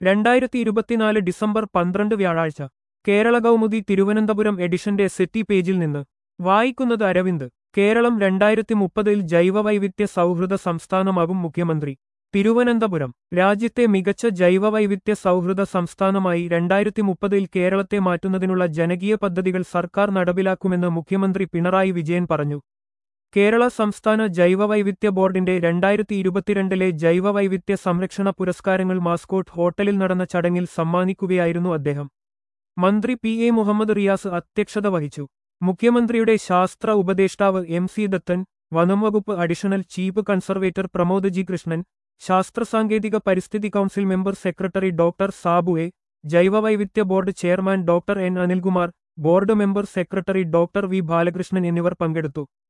രണ്ടായിരത്തി ഇരുപത്തിനാല് ഡിസംബർ പന്ത്രണ്ട് വ്യാഴാഴ്ച കേരള കൗമുദി തിരുവനന്തപുരം എഡിഷന്റെ സെറ്റി പേജിൽ നിന്ന് വായിക്കുന്നത് അരവിന്ദ് കേരളം രണ്ടായിരത്തി മുപ്പതിൽ ജൈവവൈവിധ്യ സൗഹൃദ സംസ്ഥാനമാകും മുഖ്യമന്ത്രി തിരുവനന്തപുരം രാജ്യത്തെ മികച്ച ജൈവവൈവിധ്യ സൗഹൃദ സംസ്ഥാനമായി രണ്ടായിരത്തി മുപ്പതിൽ കേരളത്തെ മാറ്റുന്നതിനുള്ള ജനകീയ പദ്ധതികൾ സർക്കാർ നടപ്പിലാക്കുമെന്ന് മുഖ്യമന്ത്രി പിണറായി വിജയൻ പറഞ്ഞു കേരള സംസ്ഥാന ജൈവവൈവിധ്യ ബോർഡിന്റെ രണ്ടായിരത്തി ഇരുപത്തിരണ്ടിലെ ജൈവവൈവിധ്യ സംരക്ഷണ പുരസ്കാരങ്ങൾ മാസ്കോട്ട് ഹോട്ടലിൽ നടന്ന ചടങ്ങിൽ സമ്മാനിക്കുകയായിരുന്നു അദ്ദേഹം മന്ത്രി പി എ മുഹമ്മദ് റിയാസ് അധ്യക്ഷത വഹിച്ചു മുഖ്യമന്ത്രിയുടെ ശാസ്ത്ര ഉപദേഷ്ടാവ് എം സി ദത്തൻ വനംവകുപ്പ് additional chief conservator Pramod G Krishnan ശാസ്ത്ര സാങ്കേതിക പരിസ്ഥിതി council member secretary doctor Sabu A ജൈവവൈവിധ്യ board chairman doctor N Anilkumar board member secretary doctor V Balakrishnan എന്നിവർ പങ്കെടുത്തു